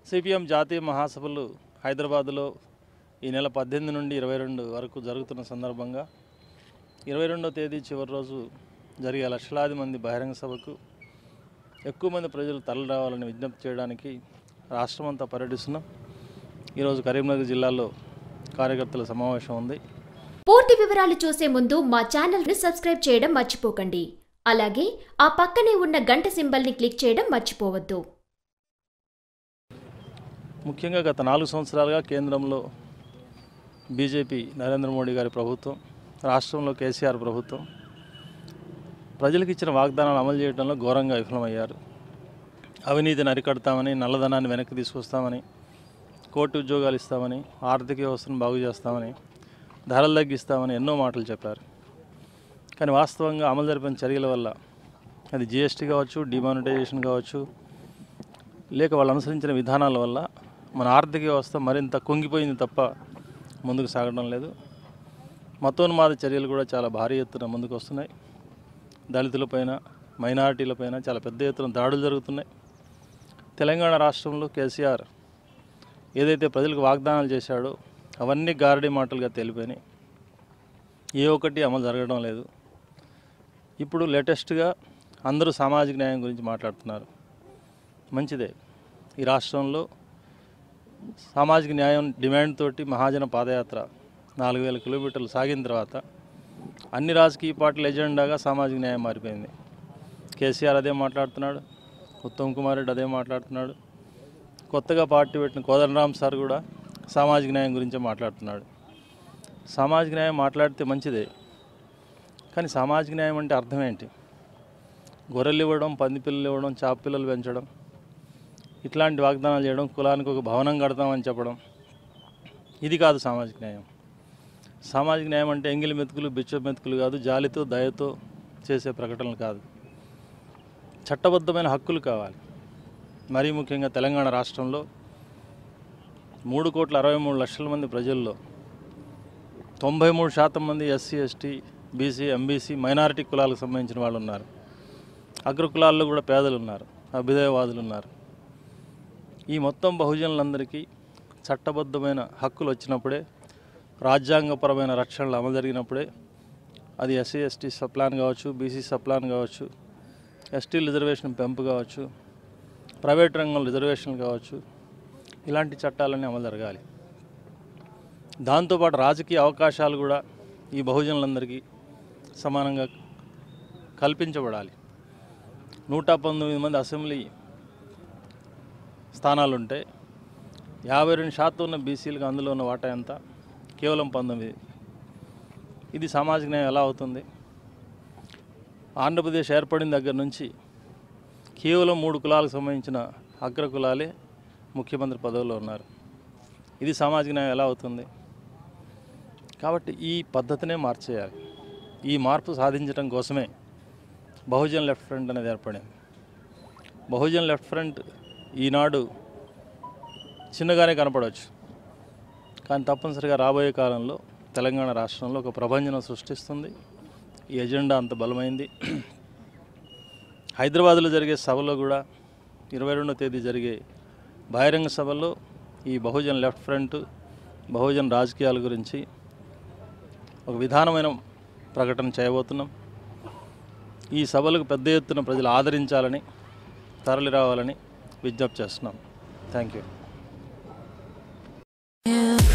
CPM జాతీయ మహాసభలు హైదరాబాదులో ఈ నెల పద్దెనిమిది నుండి ఇరవై రెండు వరకు జరుగుతున్న సందర్భంగా ఇరవై రెండో తేదీ చివరి రోజు జరిగే లక్షలాది మంది బహిరంగ సభకు ఎక్కువ మంది ప్రజలు తరలి రావాలని విజ్ఞప్తి చేయడానికి రాష్ట్రమంతా పర్యటిస్తున్నాం ఈరోజు కరీంనగర్ జిల్లాలో కార్యకర్తల సమావేశం ఉంది పూర్తి వివరాలు చూసే ముందు మా ఛానల్ని సబ్స్క్రైబ్ చేయడం మర్చిపోకండి అలాగే ఆ పక్కనే ఉన్న గంట సింబల్ని క్లిక్ చేయడం మర్చిపోవద్దు ముఖ్యంగా గత నాలుగు సంవత్సరాలుగా కేంద్రంలో బీజేపీ నరేంద్ర మోడీ గారి ప్రభుత్వం రాష్ట్రంలో కేసీఆర్ ప్రభుత్వం ప్రజలకు ఇచ్చిన వాగ్దానాలు అమలు చేయడంలో ఘోరంగా విఫలమయ్యారు అవినీతిని అరికడతామని నల్లధనాన్ని వెనక్కి తీసుకొస్తామని కోటి ఉద్యోగాలు ఇస్తామని ఆర్థిక వ్యవస్థను బాగు చేస్తామని ధరలు తగ్గిస్తామని ఎన్నో మాటలు చెప్పారు కానీ వాస్తవంగా అమలు జరిపిన చర్యల వల్ల అది జిఎస్టీ కావచ్చు డిమానిటైజేషన్ కావచ్చు లేక వాళ్ళు అనుసరించిన విధానాల వల్ల మన ఆర్థిక వ్యవస్థ మరింత కుంగిపోయింది తప్ప ముందుకు సాగడం లేదు మతోన్మాద చర్యలు కూడా చాలా భారీ ఎత్తున ముందుకు వస్తున్నాయి దళితులపైన మైనారిటీలపైన చాలా పెద్ద ఎత్తున దాడులు జరుగుతున్నాయి తెలంగాణ రాష్ట్రంలో కేసీఆర్ ఏదైతే ప్రజలకు వాగ్దానాలు చేశాడో అవన్నీ గారడీ మాటలుగా తెలిపోయినాయి ఏ ఒక్కటి అమలు జరగడం లేదు ఇప్పుడు లేటెస్ట్గా అందరూ సామాజిక న్యాయం గురించి మాట్లాడుతున్నారు మంచిదే ఈ రాష్ట్రంలో సామాజిక న్యాయం డిమాండ్ తోటి మహాజన పాదయాత్ర నాలుగు వేల కిలోమీటర్లు సాగిన తర్వాత అన్ని రాజకీయ పార్టీల ఎజెండాగా సామాజిక న్యాయం మారిపోయింది కేసీఆర్ అదే మాట్లాడుతున్నాడు ఉత్తమ్ కుమార్ రెడ్డి అదే మాట్లాడుతున్నాడు కొత్తగా పార్టీ పెట్టిన కోదండరామ్ సార్ కూడా సామాజిక న్యాయం గురించే మాట్లాడుతున్నాడు సామాజిక న్యాయం మాట్లాడితే మంచిదే కానీ సామాజిక న్యాయం అంటే అర్థం ఏంటి గొర్రెలు ఇవ్వడం పంది పిల్లలు ఇవ్వడం చాప పిల్లలు పెంచడం ఇట్లాంటి వాగ్దానాలు చేయడం కులానికి ఒక భవనం కడతామని చెప్పడం ఇది కాదు సామాజిక న్యాయం సామాజిక న్యాయం అంటే ఎంగిలి మెతుకులు బిచ్చ మెతుకులు కాదు జాలితో దయతో చేసే ప్రకటనలు కాదు చట్టబద్ధమైన హక్కులు కావాలి మరీ ముఖ్యంగా తెలంగాణ రాష్ట్రంలో మూడు కోట్ల అరవై మూడు లక్షల మంది ప్రజల్లో తొంభై మూడు శాతం మంది SC ST BC MBC minority కులాలకు సంబంధించిన వాళ్ళు ఉన్నారు అగ్ర కులాల్లో కూడా పేదలు ఉన్నారు అభ్యుదయవాదులు ఉన్నారు ఈ మొత్తం బహుజనులందరికీ చట్టబద్ధమైన హక్కులు వచ్చినప్పుడే రాజ్యాంగపరమైన రక్షణలు అమలు జరిగినప్పుడే అది ఎస్సీ ఎస్టీ సప్లాన్ కావచ్చు బీసీ సప్లాన్ కావచ్చు ఎస్టీ రిజర్వేషన్ పెంపు కావచ్చు ప్రైవేట్ రంగంలో రిజర్వేషన్లు కావచ్చు ఇలాంటి చట్టాలన్నీ అమలు జరగాలి దాంతోపాటు రాజకీయ అవకాశాలు కూడా ఈ బహుజనులందరికీ సమానంగా కల్పించబడాలి నూట పంతొమ్మిది మంది అసెంబ్లీ స్థానాలు ఉంటే యాభై రెండు శాతం ఉన్న బీసీలకు అందులో ఉన్న వాటా ఎంత కేవలం పంతొమ్మిది ఇది సామాజిక న్యాయం ఎలా అవుతుంది ఆంధ్రప్రదేశ్ ఏర్పడిన దగ్గర నుంచి కేవలం మూడు కులాలకు సంబంధించిన అగ్ర కులాలే ముఖ్యమంత్రి పదవిలో ఉన్నారు ఇది సామాజిక న్యాయం ఎలా అవుతుంది కాబట్టి ఈ పద్ధతినే మార్చేయాలి ఈ మార్పు సాధించడం కోసమే బహుజన్ లెఫ్ట్ ఫ్రంట్ అనేది ఏర్పడింది బహుజన్ లెఫ్ట్ ఫ్రంట్ ఈనాడు చిన్నగానే కనపడవచ్చు కానీ తప్పనిసరిగా రాబోయే కాలంలో తెలంగాణ రాష్ట్రంలో ఒక ప్రభంజనం సృష్టిస్తుంది ఈ ఎజెండా అంత బలమైంది హైదరాబాద్లో జరిగే సభలో కూడా ఇరవై రెండో తేదీ జరిగే బహిరంగ సభలో ఈ బహుజన్ లెఫ్ట్ ఫ్రంట్ బహుజన్ రాజకీయాల గురించి ఒక విధానమైన ప్రకటన చేయబోతున్నాం ఈ సభలకు పెద్ద ఎత్తున ప్రజలు ఆదరించాలని తరలి రావాలని విజ్ఞప్తి చేస్తున్నాం థ్యాంక్ యూ Yeah.